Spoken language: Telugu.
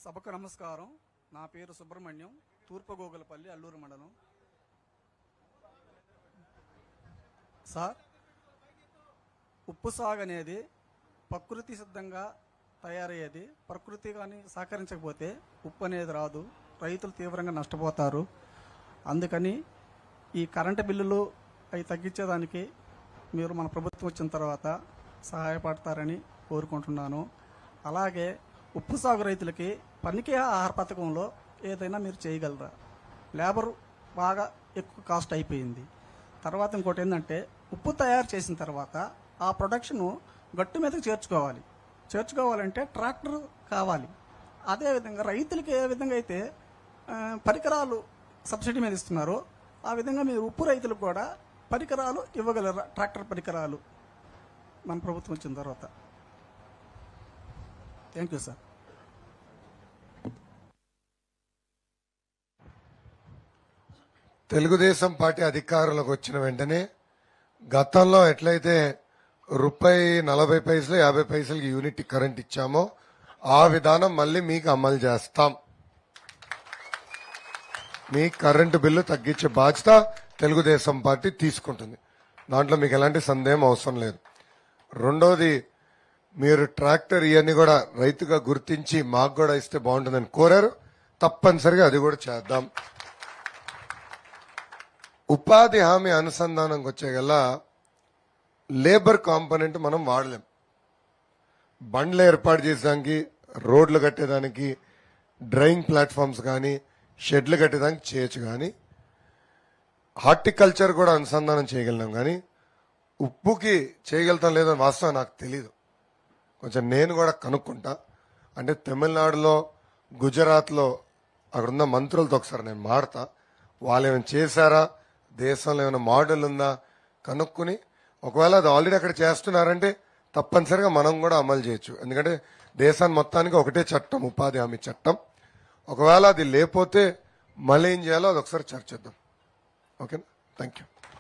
సభకు నమస్కారం నా పేరు సుబ్రహ్మణ్యం తూర్పుగోగులపల్లి అల్లూరు మండలం సార్ ఉప్పు సాగు అనేది ప్రకృతి సిద్ధంగా తయారయ్యేది ప్రకృతి కానీ సహకరించకపోతే ఉప్పు అనేది రాదు రైతులు తీవ్రంగా నష్టపోతారు అందుకని ఈ కరెంటు బిల్లులు అవి తగ్గించేదానికి మీరు మన ప్రభుత్వం వచ్చిన తర్వాత సహాయపడతారని కోరుకుంటున్నాను అలాగే ఉప్పు సాగు రైతులకి పనికి ఆహార పథకంలో ఏదైనా మీరు చేయగలరా లేబర్ బాగా ఎక్కువ కాస్ట్ అయిపోయింది తర్వాత ఇంకోటి ఏంటంటే ఉప్పు తయారు చేసిన తర్వాత ఆ ప్రొడక్షన్ గట్టు మీదకి చేర్చుకోవాలి చేర్చుకోవాలంటే ట్రాక్టర్ కావాలి అదేవిధంగా రైతులకి ఏ విధంగా అయితే ఆ, పరికరాలు సబ్సిడీ మీద ఇస్తున్నారో ఆ విధంగా మీరు ఉప్పు రైతులకు కూడా పరికరాలు ఇవ్వగలరా ట్రాక్టర్ పరికరాలు మన ప్రభుత్వం వచ్చిన తర్వాత thank you sir Telugu Desam party అధికారంలోకి వచ్చిన వెంటనే గతంలో ఎట్లయితే రూపాయి నలభై పైసలు యాభై పైసలకి యూనిట్ కరెంట్ ఇచ్చామో ఆ విధానం మళ్ళీ మీకు అమలు చేస్తాం మీ కరెంటు బిల్లు తగ్గించే బాధ్యత తెలుగుదేశం పార్టీ తీసుకుంటుంది దాంట్లో మీకు ఎలాంటి సందేహం అవసరం లేదు రెండోది మీరు ట్రాక్టర్ ఇవన్నీ కూడా రైతుగా గుర్తించి మాకు కూడా ఇస్తే బాగుంటుందని కోరారు తప్పనిసరిగా అది కూడా చేద్దాం ఉపాధి హామీ అనుసంధానంకి వచ్చేగల్లా లేబర్ కాంపోనెంట్ మనం వాడలేం బండ్లు ఏర్పాటు చేసేదానికి రోడ్లు కట్టేదానికి డ్రైయింగ్ ప్లాట్ఫామ్స్ కానీ షెడ్లు కట్టేదానికి చేయొచ్చు కానీ హార్టికల్చర్ కూడా అనుసంధానం చేయగలిగినాం కానీ ఉప్పుకి చేయగలుగుతాం లేదో వాస్తవం నాకు తెలియదు కొంచెం నేను కూడా కనుక్కుంటా అంటే తమిళనాడులో గుజరాత్లో అక్కడున్న మంత్రులతో ఒకసారి నేను మాడతా వాళ్ళు ఏమైనా చేశారా దేశంలో ఏమైనా మోడల్ ఉందా కనుక్కుని ఒకవేళ అది ఆల్రెడీ అక్కడ చేస్తున్నారంటే తప్పనిసరిగా మనం కూడా అమలు చేయొచ్చు ఎందుకంటే దేశాన్ని మొత్తానికి ఒకటే చట్టం ఉపాధి హామీ చట్టం ఒకవేళ అది లేకపోతే మళ్ళీ ఏం చేయాలో అది ఒకసారి చర్చిద్దాం ఓకేనా థ్యాంక్ యూ